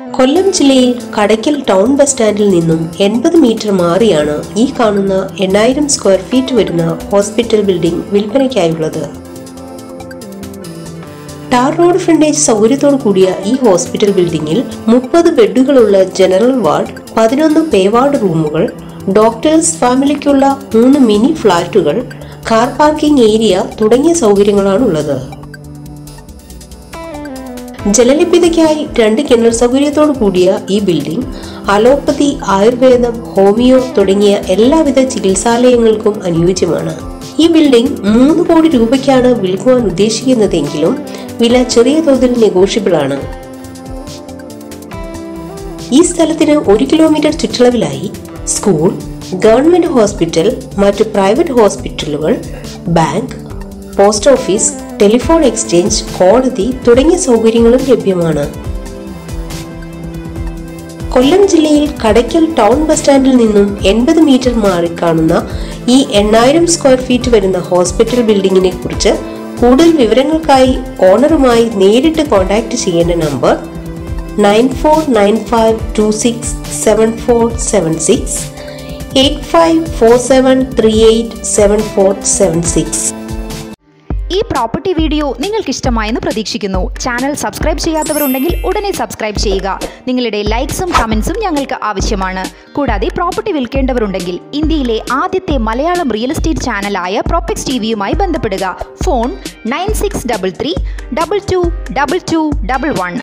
കൊല്ലം ജില്ലയിൽ Kadakkal town bus സ്റ്റാൻഡിൽ നിന്നും എൺപത് മീറ്റർ മാറിയാണ് ഈ കാണുന്ന എണ്ണായിരം സ്ക്വയർ ഫീറ്റ് വരുന്ന ഹോസ്പിറ്റൽ ബിൽഡിംഗ് വിൽപ്പനയ്ക്കായുള്ളത് ടാർ റോഡ് ഫ്രണ്ടേജ് സൗകര്യത്തോടു കൂടിയ ഈ ഹോസ്പിറ്റൽ ബിൽഡിംഗിൽ മുപ്പത് ബെഡുകളുള്ള ജനറൽ വാർഡ് പതിനൊന്ന് പേ വാർഡ് റൂമുകൾ ഡോക്ടേഴ്സ് ഫാമിലിക്കുള്ള മൂന്ന് മിനി ഫ്ളാറ്റുകൾ കാർ പാർക്കിംഗ് ഏരിയ തുടങ്ങിയ സൗകര്യങ്ങളാണുള്ളത് ജലലഭ്യതയ്ക്കായി രണ്ട് കിണർ സൗകര്യത്തോടു കൂടിയ ഈ ബിൽഡിംഗ് അലോപ്പതി ആയുർവേദം ഹോമിയോ തുടങ്ങിയ എല്ലാവിധ ചികിത്സാലയങ്ങൾക്കും അനുയോജ്യമാണ് ഈ ബിൽഡിംഗ് മൂന്ന് കോടി രൂപയ്ക്കാണ് വിൽക്കുവാൻ ഉദ്ദേശിക്കുന്നതെങ്കിലും വില ചെറിയ തോതിൽ നെഗോഷ്യബിൾ ആണ് ഈ സ്ഥലത്തിന് ഒരു കിലോമീറ്റർ ചുറ്റളവിലായി സ്കൂൾ ഗവൺമെന്റ് ഹോസ്പിറ്റൽ മറ്റ് പ്രൈവറ്റ് ഹോസ്പിറ്റലുകൾ bank post office telephone exchange കോടതി തുടങ്ങിയ സൗകര്യങ്ങളും ലഭ്യമാണ് കൊല്ലം ജില്ലയിൽ കടയ്ക്കൽ ടൗൺ ബസ് സ്റ്റാൻഡിൽ നിന്നും എൺപത് മീറ്റർ മാറി കാണുന്ന ഈ എണ്ണായിരം സ്ക്വയർ ഫീറ്റ് വരുന്ന ഹോസ്പിറ്റൽ ബിൽഡിംഗിനെ കുറിച്ച് കൂടുതൽ വിവരങ്ങൾക്കായി ഓണറുമായി നേരിട്ട് കോൺടാക്ട് ചെയ്യേണ്ട number nine four nine five two six seven four seven six eight five four seven three eight seven four seven six ഈ പ്രോപ്പർട്ടി വീഡിയോ നിങ്ങൾക്ക് ഇഷ്ടമായെന്ന് പ്രതീക്ഷിക്കുന്നു ചാനൽ സബ്സ്ക്രൈബ് ചെയ്യാത്തവരുണ്ടെങ്കിൽ ഉടനെ സബ്സ്ക്രൈബ് ചെയ്യുക നിങ്ങളുടെ ലൈക്സും കമൻസും ഞങ്ങൾക്ക് ആവശ്യമാണ് കൂടാതെ പ്രോപ്പർട്ടി വിൽക്കേണ്ടവരുണ്ടെങ്കിൽ ഇന്ത്യയിലെ ആദ്യത്തെ മലയാളം റിയൽ എസ്റ്റേറ്റ് ചാനലായ പ്രോപ്പക്സ് ടി വിയുമായി ബന്ധപ്പെടുക phone nine six double three double two double two double one